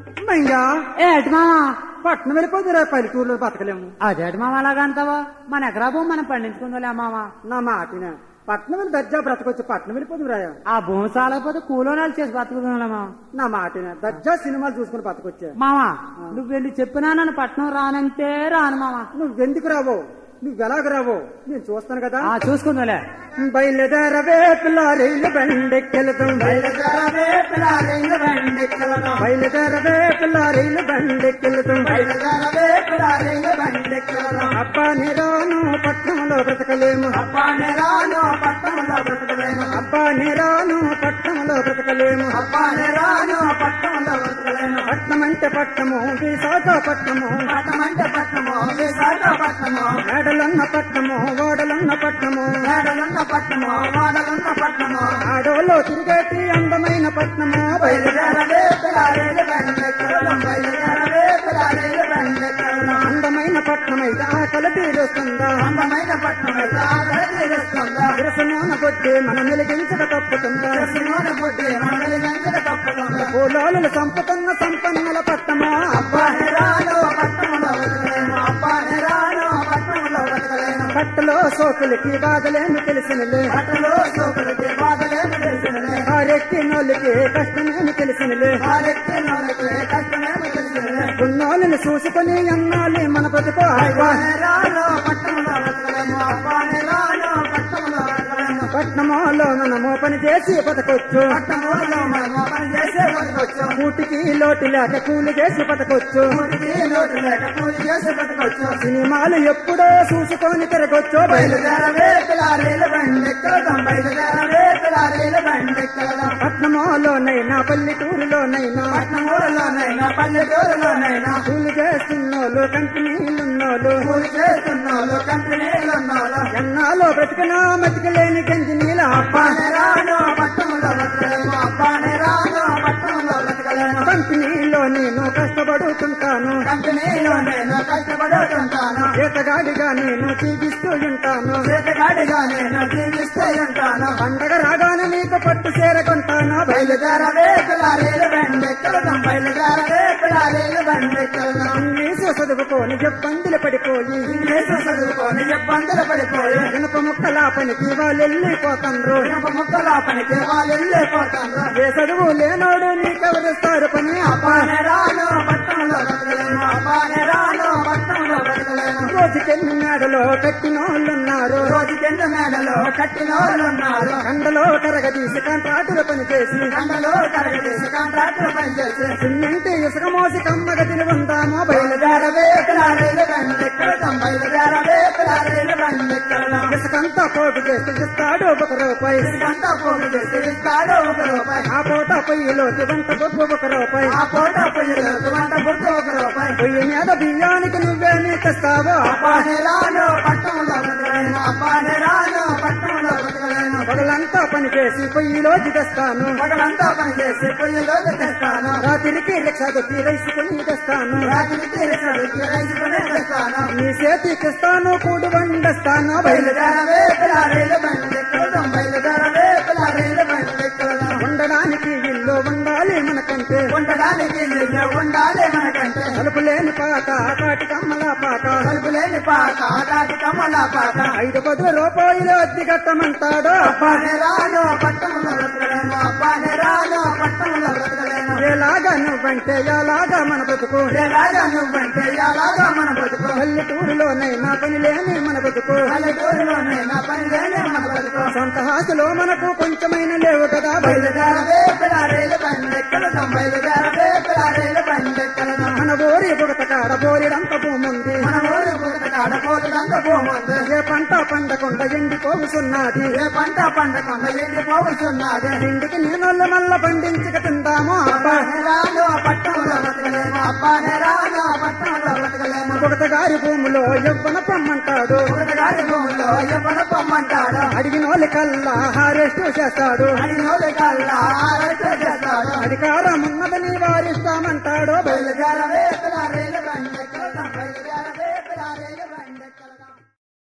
మైంగా ఏటి మావా పట్నం వెళ్ళిపోతురా పల్లెటూరులో బతకలేము అదేటి మావా అలాగంటావా మన ఎకరా భూమి మనం పండించుకుందాలే మావా నా మాటిన పట్నం వెళ్ళి దర్జా బ్రతకొచ్చు పట్నం వెళ్ళిపోదు రాయా ఆ భూమి చాలకపోతే కూలోనాలు చేసి బతుకుతున్నా మావా నా మాటిన దర్జా సినిమాలు చూసుకుని బతకొచ్చా మావా నువ్వు వెళ్ళి చెప్పినా నన్ను పట్నం రానంటే రాను మావా నువ్వెందుకు రావో నువ్వు ఎలాగ రావో నేను చూస్తాను కదా ఆ చూసుకుందాలే బయలుదేరవే పిల్ల రైలు బండెక్కెళతాం బయలుదేరవే పిల్ల రైలు బండెక్కెళతాం బయలుదేరవే పిల్ల రైలు బండెక్కెళతాం బయలుదేరవే పిల్ల రైలు బండెక్కెళతాం అబ్బా నిరాను పట్నంలో బ్రతకలేము అబ్బా నిరాను పట్నంలో బ్రతకలేము అబ్బా నిరాను పట్నంలో బ్రతకలేము అబ్బా నిరాను పట్నంలో బ్రతకలేము పట్నం అంటే పట్నము విశాఖపట్నము పట్నం అంటే పట్నము విశాఖపట్నము మేడలున్న పట్నము ఓడలున్న పట్నము మేడలున్న పట్నము ఓడలున్న పట్నము ఆడోలో తిరిగేటి అందమైన పట్నము బయలుదేరవే పిల్లారేలు బండెక్కడం బయలుదేరవే పిల్లారేలు బండెక్కడం అందమైన పట్నం అయితే ఆకలి తీరుస్తుందా అందమైన పట్నం అయితే ఆకలి తీరుస్తుందా విరసనోన బొడ్డి మనం వెలిగించక తప్పుతుందా విరసనోన బొడ్డి మనం వెలిగించక తప్పుతుందా పూలోలు సంపుతున్న సంపన్నుల పట్టమా అబ్బా నిరాలో పట్టణంలో బతకలేము అబ్బా నిరాలో పట్టణంలో బతకలేము పట్టలో సోకులకి బాధలేమి తెలిసినలే పట్టలో సోకులకి బాధలేమి తెలిసినలే వారెక్కి నోళ్ళకి కష్టమేమి తెలిసినలే వారెక్కి నోళ్ళకి కష్టమేమి తెలిసినలే ఉన్నోళ్ళని చూసుకొని అన్నాలి మన బ్రతుకు అబ్బా నిరాలో పట్టణంలో బతకలేము అబ్బా నిరాలో పట్టణంలో బతకలేము పట్నమోలో మనము పని చేసి బతకొచ్చు పట్నమోలో మనము పని చేసి బతకొచ్చు కూటికి లోటు లేక కూలి చేసి బతకొచ్చు కూటికి లోటు లేక కూలి చేసి బతకొచ్చు సినిమాలు ఎప్పుడో చూసుకొని తిరగొచ్చు బయలుదేరవే పిల్లారేలు బండెక్కడం బయలుదేరవే పిల్లారేలు బయలుదేరడం పట్నమోలోనైనా పల్లెటూరులోనైనా పట్నమూరులోనైనా పల్లెటూరులోనైనా కూలి చేస్తున్నోళ్ళు కంపెనీలున్నోళ్ళు కూలి చేస్తున్నోళ్ళు కంపెనీలున్నోళ్ళు ఎన్నాలో బ్రతికినా మతికలేని గంజి నీల అబ్బానే రాను పట్టణంలో బ్రతకలేము అబ్బానే రాను పట్టణంలో బ్రతకలేను కంపెనీలో నేను కష్టపడుతుంటాను కంపెనీలో నేను కష్టపడుతుంటాను చేతగాడిగా నేను జీవిస్తూ ఉంటాను చేతగాడిగా నేను జీవిస్తూ ఉంటాను పండగ రాగానే నీకు పట్టు చేరకుంటాను బయలుదేరవే పిల్లారేలు బండెక్కడం బయలుదేరవే పిల్లారేలు బయలుదేరడం ఇంగ్లీషు చదువుకొని ఇబ్బందులు పడిపోయి ఇంగ్లీషు చదువుకొని ఇబ్బందులు పడిపోయి ఇనుప ముక్కల పనికి వాళ్ళు వెళ్ళిపోతాండ్రు ఇనుప ముక్కల పనికి వాళ్ళు వెళ్ళిపోతాండ్రు ఏ చదువు లేనోడు నీకెవరిస్తారు పని అబ్బానే రాను పట్టణంలో బ్రతకలేను అబ్బానే రాను పట్టణంలో బ్రతకలేను రోజుకెన్ని మేడలో కట్టినోళ్ళున్నారు రోజుకెన్ని మేడలో కట్టినోళ్ళున్నారు కండలో కరగదీసి కాంట్రాక్టులు పని చేసి కండలో కరగదీసి కాంట్రాక్టులు పని చేసి సిమెంట్ ఇసుక మోసి కమ్మగతిని ఉందామో బయలుదేరవే పిల్లారేలు బండెక్కడం బయలుదేరవే పిల్లారేలు బయలుదేరడం ఇసుకంతా పోగు చేసి ఇస్తాడు ఒక రూపాయి ఇసుకంతా పోగు చేసి ఇస్తాడు ఒక రూపాయి ఆ పూట పొయ్యిలోకి వంట బొగ్గు ఒక రూపాయి ఆ పూట పొయ్యిలోకి వంట బొగ్గు ఒక రూపాయి పొయ్యి మీద బియ్యానికి నువ్వేమి తెస్తావో అబ్బానే రాను పట్టణంలో బ్రతకలేను అబ్బానే రాను పట్టణంలో బ్రతకలేను పగలంతా పని చేసి పొయ్యిలోకి తెస్తాను పగలంతా పని చేసి పొయ్యిలోకి తెస్తాను రాత్రికి రిక్షా దొక్కి రైస్ కొని తెస్తాను రాత్రికి రిక్షా దొక్కి రైస్ కొని తెస్తాను నీ చేతికి ఇస్తాను కూడు వండేస్తాను బయలుదేరవే పిల్లారేలు బండెక్కడం బయలుదేరవే పిల్లారేలు బయలుదేరడం ఉండడానికి ఇల్లు ఉండాలి మనకంటే ఉండడానికి ఇల్లు ఉండాలి మనకంటే తలుపు లేని పాక కాటి కమ్మల పాక తలుపు లేని పాక కాటి కమ్మల పాక ఐదు పది రూపాయలు అద్దె కట్టమంటాడు అబ్బానే రాను పట్టణంలో బ్రతకలేను అబ్బానే రాను పట్టణంలో బ్రతకలేను ఎలాగా నువ్వంటే ఎలాగా మన బ్రతుకు ఎలాగా నువ్వంటే ఎలాగా మన బ్రతుకు పల్లెటూరులోనైనా పని లేని మన బ్రతుకు పల్లెటూరులోనైనా పని లేని మన బ్రతుకు సొంత హాసులో మనకు కొంచెమైన లేవు కదా బయలుదేరవే పిల్లారేలు బండెక్కడదాం బయలుదేరవే పిల్లారేలు బండెక్కడదాం మన ఊరి బుడత కాడ బోరిడంత భూముంది మన ఊరి బుడత కాడ బోరిడంత భూముంది ఏ పంట పండకుండా ఎండిపోవుతున్నది ఏ పంట పండకుండా ఎండిపోవుతున్నది ఇంటికి నీళ్ళ మల్ల పండించక తిందాము అబ్బానే రాను పట్టణంలో బతకలేము అబ్బానే రాను పట్టణంలో బతకలేము బుడతగారి భూములో ఎవ్వన పొమ్మంటాడు బుడతగారి భూములో ఎవ్వన పొమ్మంటాడు అడిగినోళ్ళ కల్లా హారెస్ట్ చేస్తాడు అడిగినోళ్ళ కల్లా హారెస్ట్ చేస్తాడు అధికారం ఉన్నదని వారిస్తామంటాడు బయలుదేరవే రైలు బండి